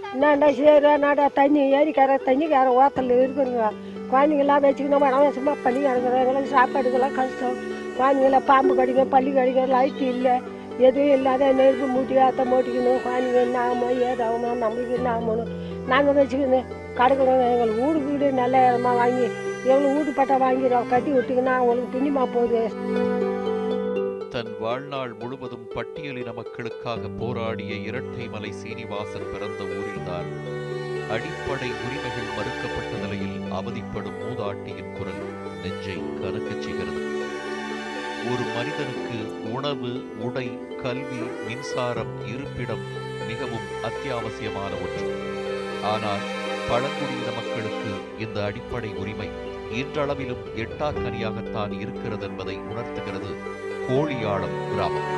என்னண்டா சரி நாடா தண்ணி ஏரிக்கார தண்ணிக்கார ஓத்தல் இருக்குங்க குழந்தைங்களாம் வச்சுக்கணும் வடம் சும்மா பள்ளி கிடக்குறவங்களுக்கு சாப்பாடுக்கெல்லாம் கஷ்டம் குழந்தைங்கள பாம்பு கடிக்கும் பள்ளி கடிக்கும் லைட்டு இல்லை எதுவும் இல்லாத நெருப்பு மூட்டி அத்தை மூட்டிக்கணும் குழந்தைங்க என்ன ஆகுமோ ஏதாகுமோ நம்மளுக்கு என்ன ஆகுமோ நாங்கள் வச்சுக்கணும் கிடக்குறோம் எங்களுக்கு வீடு வீடு நல்ல இடமா வாங்கி எங்களுக்கு வீட்டு பட்டா வாங்கிடுவோம் கட்டி விட்டிங்கன்னா அவங்களுக்கு துணிமா போகுது தன் வாழ்நாள் முழுவதும் பட்டியலின மக்களுக்காக போராடிய இரட்டைமலை சீனிவாசன் பிறந்த ஊரில்தான் அடிப்படை உரிமைகள் மறுக்கப்பட்ட நிலையில் அவதிப்படும் மூதாட்டியின் குரல் நெஞ்சை கனக்கச் செய்கிறது ஒரு மனிதனுக்கு உணவு உடை கல்வி மின்சாரம் இருப்பிடம் மிகவும் அத்தியாவசியமான ஒன்று ஆனால் பழங்குடியின மக்களுக்கு இந்த அடிப்படை உரிமை இன்றளவிலும் எட்டாக்கனியாகத்தான் இருக்கிறது என்பதை உணர்த்துகிறது கோழியாளம் கிராமம்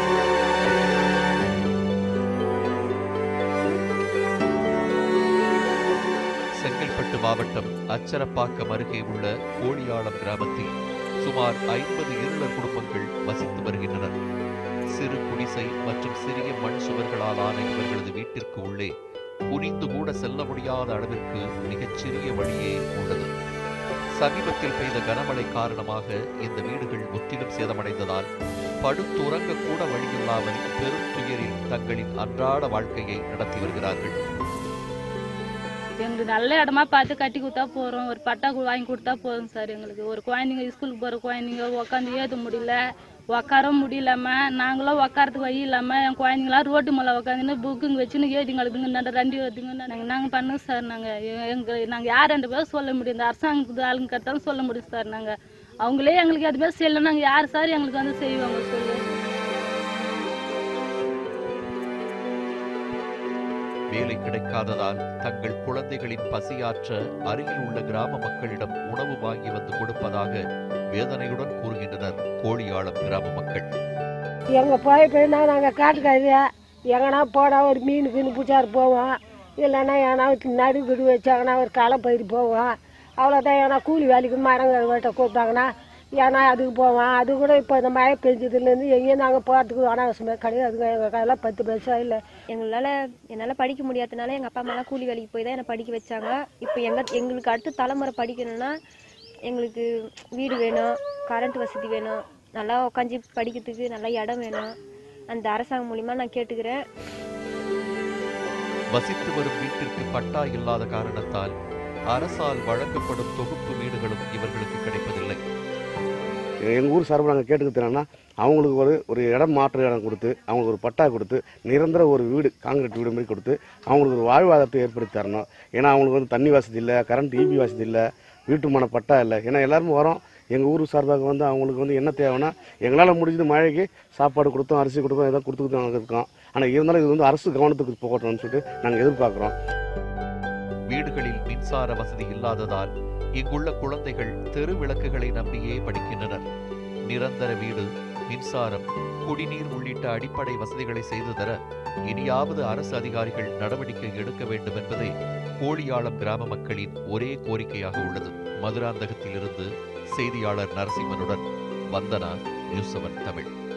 செங்கல்பட்டு மாவட்டம் அச்சரப்பாக்கம் அருகே உள்ள கோழியாளம் கிராமத்தில் சுமார் ஐம்பது இருளர் குடும்பங்கள் வசித்து வருகின்றனர் சிறு குடிசை மற்றும் சிறிய மண் சுவர்களால் ஆன இவர்களது வீட்டிற்கு உள்ளே குனிந்து கூட செல்ல முடியாத அளவிற்கு மிகச்சிறிய வழியே உள்ளது சமீபத்தில் பெய்த கனமழை காரணமாக இந்த வீடுகள் முற்றிலும் சேதமடைந்ததால் படுத்துறங்க கூட வழியில்லாமல் பெரும் துயரில் தங்களின் அன்றாட வாழ்க்கையை நடத்தி வருகிறார்கள் எங்களுக்கு நல்ல இடமா பார்த்து கட்டி கொடுத்தா போறோம் ஒரு பட்டா கு- வாங்கி கொடுத்தா போதும் சார் எங்களுக்கு ஒரு குழந்தைங்க ஸ்கூலுக்கு போற குழந்தைங்க உட்காந்து ஏற்ற முடியல உட்கார முடியலாம நாங்களும் உட்காரத்துக்கு வழி இல்லாம என் குழந்தைங்களாம் ரோட்டு மேல உட்காந்துன்னு புக்குங்க வச்சுன்னு ஏதிங்க அழுதுங்க ரெண்டு வருதுங்க நாங்க நாங்க பண்ணுங்க சார் நாங்க எ- எங்க நாங்க யார் ரெண்டு பேரும் சொல்ல முடியும் இந்த அரசாங்கத்து ஆளுங்க கட்டாலும் சொல்ல முடியும் சார் நாங்க அவங்களே எங்களுக்கு எதுவுமே செய்யல நாங்க யார் சார் எங்களுக்கு வந்து செய்வாங்க சொல்லு வேலை கிடைக்காததால் தங்கள் குழந்தைகளின் பசியாற்ற அருகில் உள்ள கிராம மக்களிடம் உணவு வாங்கி வந்து கொடுப்பதாக வேதனையுடன் கூறுகின்றனர் கோழியாளம் கிராம மக்கள் எங்கே போய் போய்னா நாங்கள் காட்டுக்காரியா எங்கன்னா போனா ஒரு மீன் கீனு பிடிச்சாரு போவோம் இல்லைன்னா ஏன்னா நடு கிடு வச்சாங்கன்னா ஒரு களை பயிர் போவோம் அவ்வளோதான் ஏன்னா கூலி வேலைக்கு மரங்கள் வெட்ட கூப்பிட்டாங்கன்னா ஏன்னா அதுக்கு போவோம் அது கூட இப்போ இந்த மழை பெஞ்சதுலேருந்து எங்கேயும் நாங்கள் போகிறதுக்கு அனாவசியமே கிடையாதுங்க எங்கள் கையில் பத்து பைசா இல்லை எங்களால் என்னால் படிக்க முடியாதனால எங்கள் அப்பா அம்மாலாம் கூலி வேலைக்கு போய் தான் என்னை படிக்க வச்சாங்க இப்போ எங்கள் எங்களுக்கு அடுத்த தலைமுறை படிக்கணும்னா எங்களுக்கு வீடு வேணும் கரண்ட் வசதி வேணும் நல்லா உட்காந்து படிக்கிறதுக்கு நல்லா இடம் வேணும் அந்த அரசாங்கம் மூலிமா நான் கேட்டுக்கிறேன் வசித்து வரும் வீட்டிற்கு பட்டா இல்லாத காரணத்தால் அரசால் வழங்கப்படும் தொகுப்பு வீடுகளும் இவர்களுக்கு கிடைப்பதில்லை எங்கள் ஊர் சார்பில் நாங்கள் கேட்டுக்கிறதுனா அவங்களுக்கு ஒரு ஒரு இடம் மாற்று இடம் கொடுத்து அவங்களுக்கு ஒரு பட்டா கொடுத்து நிரந்தர ஒரு வீடு காங்கிரீட் வீடு மாதிரி கொடுத்து அவங்களுக்கு ஒரு வாழ்வாதாரத்தை ஏற்படுத்தி தரணும் ஏன்னா அவங்களுக்கு வந்து தண்ணி வசதி இல்லை கரண்ட் ஈபி வசதி இல்லை வீட்டுமான பட்டா இல்லை ஏன்னா எல்லாருமே வரோம் எங்கள் ஊர் சார்பாக வந்து அவங்களுக்கு வந்து என்ன தேவைன்னா எங்களால் முடிஞ்சது மழைக்கு சாப்பாடு கொடுத்தோம் அரிசி கொடுத்தோம் ஏதோ கொடுத்துக்கிட்டு நாங்கள் இருக்கோம் ஆனால் இருந்தாலும் இது வந்து அரசு கவனத்துக்கு போகட்டும்னு சொல்லிட்டு நாங்கள் எதிர்பார்க்குறோம் வீடுகளில் மின்சார வசதி இல்லாததால் இங்குள்ள குழந்தைகள் தெரு விளக்குகளை நம்பியே படிக்கின்றனர் நிரந்தர வீடு மின்சாரம் குடிநீர் உள்ளிட்ட அடிப்படை வசதிகளை செய்து தர இனியாவது அரசு அதிகாரிகள் நடவடிக்கை எடுக்க வேண்டும் என்பதே கோழியாளம் கிராம மக்களின் ஒரே கோரிக்கையாக உள்ளது மதுராந்தகத்திலிருந்து செய்தியாளர் நரசிம்மனுடன் வந்தனா நியூஸ் செவன் தமிழ்